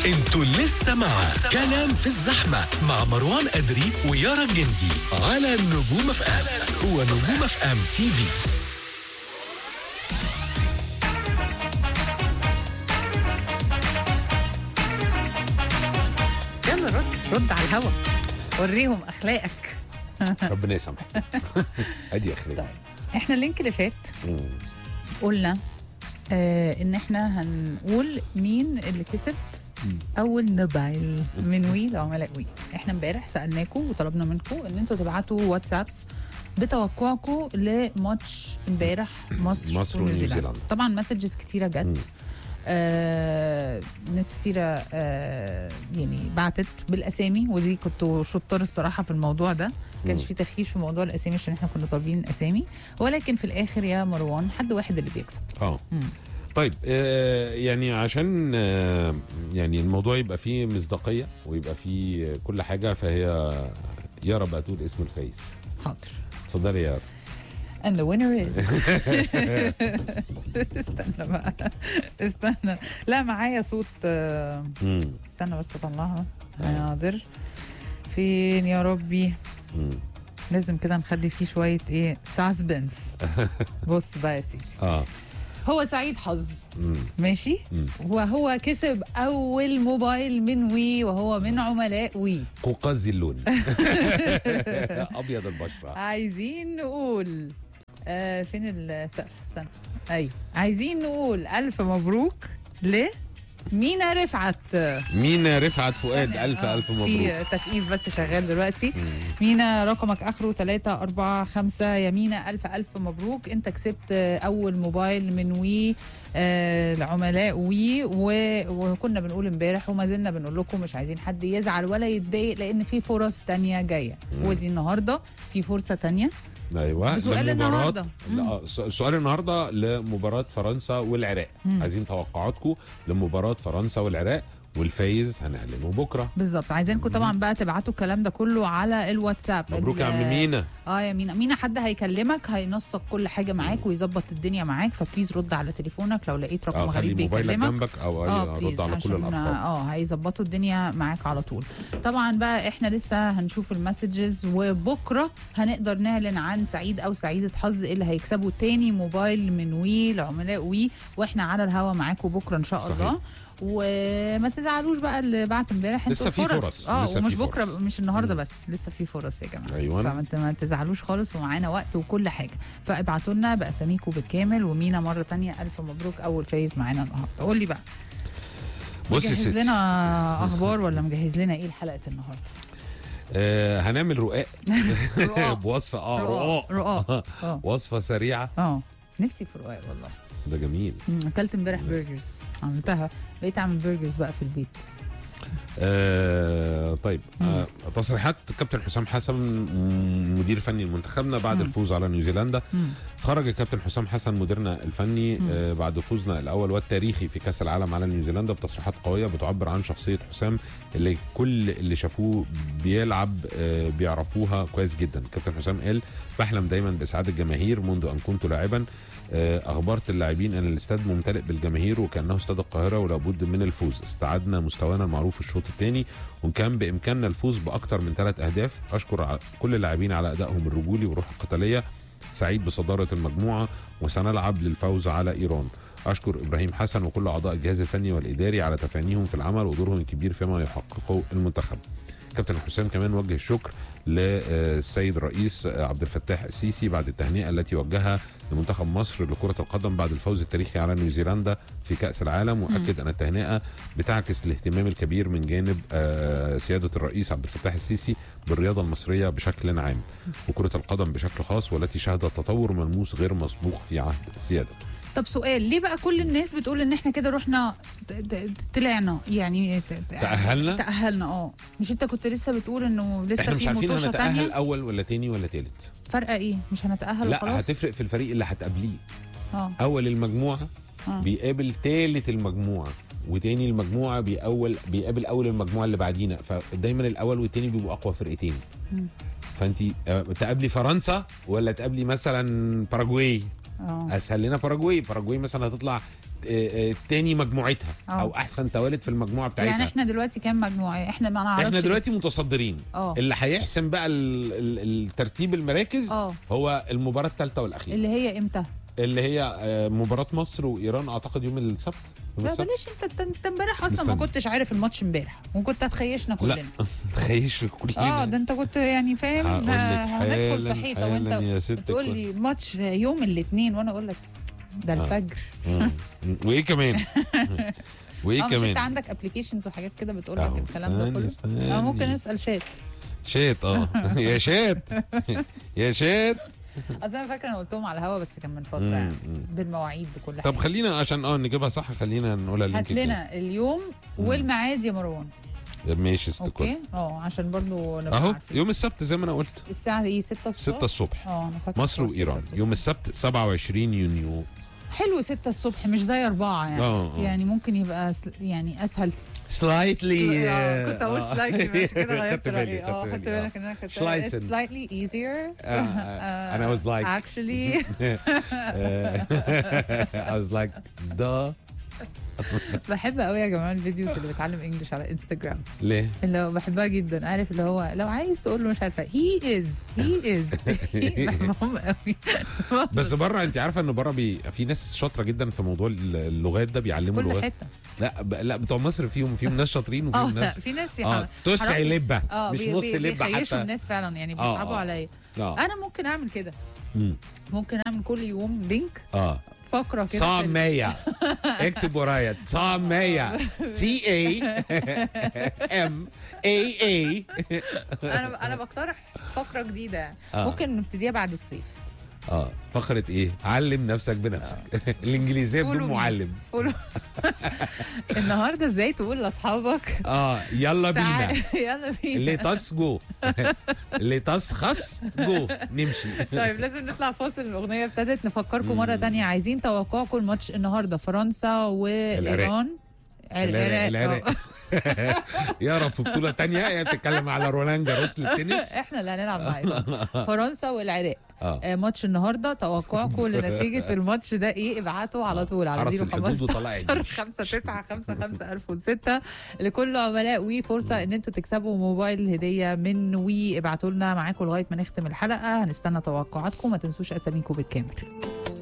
انتوا لسه مع كلام في الزحمة مع مروان أدري ويارا الجندي على نجوم اف ام ونجوم اف ام تي في يلا رد رد على الهوا وريهم اخلاقك ربنا يسامحك ادي اخلاق احنا اللينك اللي فات مم. قلنا آه ان احنا هنقول مين اللي كسب اول موبايل من وي لعملاء وي احنا امبارح سالناكم وطلبنا منكم ان انتوا تبعتوا واتسابس بتوقعكم لماتش امبارح مصر, مصر ونيوزيلندا. طبعا مسجز كتيره جت مم. آه ناس كتيرة آه يعني بعتت بالاسامي ودي كنتوا شطار الصراحه في الموضوع ده كانش مم. في تخيش في موضوع الاسامي عشان احنا كنا طالبين اسامي ولكن في الاخر يا مروان حد واحد اللي بيكسب اه مم. طيب آه يعني عشان آه يعني الموضوع يبقى فيه مصداقيه ويبقى فيه كل حاجه فهي يارا بقى تقول اسم الفايز حاضر اتفضلي يا يارا and the winner is استنى بقى استنى لا معايا صوت آه، مم. استنى بس اطلعها حاضر فين يا ربي مم. لازم كده نخلي فيه شويه ايه ساسبنس بص بقى يا سيدي اه هو سعيد حظ مم. ماشي مم. وهو كسب اول موبايل من وي وهو من عملاء وي قوقازي اللون ابيض البشره عايزين نقول آه فين السقف استنى ايوه عايزين نقول الف مبروك ل مينا رفعت مينا رفعت فؤاد استنى، الف آه، الف مبروك في تسقيف بس شغال دلوقتي مينا رقمك اخره 3 4 5 يا مينا الف الف مبروك انت كسبت آه، اول موبايل من وي آه لعملاء وي و- وكنا بنقول امبارح وما زلنا بنقول لكم مش عايزين حد يزعل ولا يتضايق لان في فرص تانية جايه ودي النهارده في فرصه تانية ايوه بسؤال لمباراة- النهاردة. لا، آه، س- سؤال النهارده لمباراه فرنسا والعراق عايزين توقعاتكم لمباراه فرنسا والعراق والفايز هنعلنه بكره بالظبط عايزينكم طبعا بقى تبعتوا الكلام ده كله على الواتساب مبروك يا ال- عم مينا اه يا مينا مينا حد هيكلمك هينسق كل حاجه معاك ويظبط الدنيا معاك فبليز رد على تليفونك لو لقيت رقم اه خلي غريب موبايلك بيكلمك جنبك او اه أي- بليز رد على كل عشان الارقام اه هيظبطوا الدنيا معاك على طول طبعا بقى احنا لسه هنشوف المسجز وبكره هنقدر نعلن عن سعيد او سعيده حظ اللي هيكسبوا تاني موبايل من وي لعملاء وي واحنا على الهوا معاكم بكره ان شاء صحيح. الله وما تزعلوش بقى اللي بعت امبارح لسه انتوا في فرص. اه لسه في ومش فرص. بكره مش النهارده بس لسه في فرص يا جماعه أيوان. فما انت- ما تزعلوش خالص ومعانا وقت وكل حاجه فابعتوا لنا باساميكم بالكامل ومينا مره تانية الف مبروك اول فايز معانا النهارده قول لي بقى بص يا مجهز ستي لنا اخبار ولا مجهز لنا ايه لحلقه النهارده آه هنعمل رقاق رقاق. بوصفه اه رقاق رقاق رقاق اه وصفه سريعه اه نفسي في رقاق والله ده جميل مم، اكلت امبارح برجرز عملتها بقيت اعمل برجرز بقى في البيت آه طيب آه تصريحات كابتن حسام حسن م- مدير فني لمنتخبنا بعد مم. الفوز على نيوزيلندا مم. خرج الكابتن حسام حسن مديرنا الفني آه بعد فوزنا الاول والتاريخي في كاس العالم على نيوزيلندا بتصريحات قويه بتعبر عن شخصيه حسام اللي كل اللي شافوه بيلعب آه بيعرفوها كويس جدا كابتن حسام قال بحلم دايما باسعاد الجماهير منذ ان كنت لاعبا آه، اخبرت اللاعبين ان الاستاد ممتلئ بالجماهير وكانه استاد القاهره ولابد من الفوز استعدنا مستوانا المعروف في الشوط الثاني وكان بامكاننا الفوز باكثر من ثلاث اهداف اشكر ع- كل اللاعبين على ادائهم الرجولي والروح القتاليه سعيد بصداره المجموعه وسنلعب للفوز على ايران اشكر ابراهيم حسن وكل اعضاء الجهاز الفني والاداري على تفانيهم في العمل ودورهم الكبير فيما يحققه المنتخب كابتن حسام كمان وجه الشكر للسيد الرئيس عبد الفتاح السيسي بعد التهنئه التي وجهها لمنتخب مصر لكره القدم بعد الفوز التاريخي على نيوزيلندا في كاس العالم واكد ان التهنئه بتعكس الاهتمام الكبير من جانب آه، سياده الرئيس عبد الفتاح السيسي بالرياضه المصريه بشكل عام وكره القدم بشكل خاص والتي شهدت تطور ملموس غير مسبوق في عهد سيادته طب سؤال ليه بقى كل الناس بتقول ان احنا كده رحنا ت- ت- طلعنا يعني ت- ت- تأهلنا؟ تأهلنا اه مش انت كنت لسه بتقول انه لسه احنا مش في عارفين مطوشه هنتاهل تانية اول ولا تاني ولا تالت فرقه ايه مش هنتأهل لا وخلاص هتفرق في الفريق اللي هتقابليه اه اول المجموعه آه. بيقابل تالت المجموعه وتاني المجموعه بيأول بيقابل اول المجموعه اللي بعدينا فدايما الاول والتاني بيبقوا اقوى فرقتين فانت تقابلي فرنسا ولا تقابلي مثلا باراجواي اه اسهل لنا باراجواي باراجواي مثلا هتطلع آه، آه، تاني مجموعتها آه. او احسن توالد في المجموعه بتاعتها يعني احنا دلوقتي كام مجموعه احنا ما نعرفش احنا دلوقتي لسه. متصدرين اه. اللي هيحسم بقى ال- ال- الترتيب المراكز اه. هو المباراه الثالثه والاخيره اللي هي امتى اللي هي آه، مباراه مصر وايران اعتقد يوم السبت يوم لا السبت بلاش انت انت, انت امبارح اصلا استنى. ما كنتش عارف الماتش امبارح وكنت هتخيشنا كلنا لا تخيش كلنا اه ده انت كنت يعني فاهم هقول لك ه- هندخل في حالا- حيطه وانت حالا يا ست تقول لي ماتش يوم الاثنين وانا اقول لك ده الفجر مم. وايه كمان وايه اه مش انت كمان عندك ابلكيشنز وحاجات كده بتقول لك أهو، الكلام ده استني، كله استني. اه ممكن نسال شات شات اه يا شات يا شات اصل انا فاكره انا قلتهم على الهوا بس كان من فتره مم، يعني مم. بالمواعيد بكل طب حاجه خلينا عشان اه نجيبها صح خلينا نقولها اللينك هات لنا اليوم والميعاد يا مروان الجاي. ماشي ست كل اوكي اه عشان برضو نبقى اهو عارفين. يوم السبت زي ما انا قلت الساعه ايه 6 الصبح 6 الصبح اه انا فاكره مصر الصبح وايران 6 الصبح. يوم السبت 27 يونيو حلو 6 الصبح مش زي 4 يعني اه آه. يعني ممكن يبقى س- يعني اسهل سلايتلي آه، كنت اقول سلايتلي بس كده غيرت خدت بالي رايي اه خدت خدت بالي، آه. بالك ان انا كنت Schleichen. it's slightly easier آه، أنا was like- actually I was like the بحب قوي يا جماعه الفيديوز اللي بتعلم انجلش على انستجرام ليه؟ اللي هو بحبها جدا عارف اللي هو لو عايز تقول له مش عارفه هي از هي از بحبهم قوي بس بره انت عارفه ان بره بي... في ناس شاطره جدا في موضوع اللغات ده بيعلموا كل لغات حته لا ب... لا بتوع مصر فيهم فيهم ناس شاطرين اه وفيهم لا ناس في ناس يح- اه تسع حرام- لبه اه مش بي- نص بي- لبه بيخيشوا حتى الناس فعلا يعني آه، بيصعبوا آه. عليا اه انا ممكن اعمل كده مم. ممكن اعمل كل يوم لينك اه فقره كده صام في ال- مية اكتب ورايا صام مية تي اي ام اي اي انا انا بقترح فقره جديده يعني آه. ممكن نبتديها بعد الصيف اه فقرة ايه؟ علم نفسك بنفسك الانجليزيه بدون قولوا مين؟ معلم قولوا النهارده ازاي تقول لاصحابك اه يلا بينا تعال يلا بينا لتصجو لتسخص جو نمشي طيب لازم نطلع فاصل الاغنيه ابتدت نفكركم مره تانية عايزين توقعكم الماتش النهارده فرنسا وايران العراق. العراق. آه. يا رب في بطولة تانية هي بتتكلم على رولان جاروس للتنس احنا اللي هنلعب مع ايران فرنسا والعراق اه آه، ماتش النهارده توقعكم لنتيجه الماتش ده ايه ابعتوا على طول على حرس الحدود وطلع 015 الجيش. 5 9 5 5 1006 لكل عملاء وي فرصه ان انتوا تكسبوا موبايل هديه من وي ابعتوا لنا معاكم لغايه ما نختم الحلقه هنستنى توقعاتكم ما تنسوش اساميكم بالكامل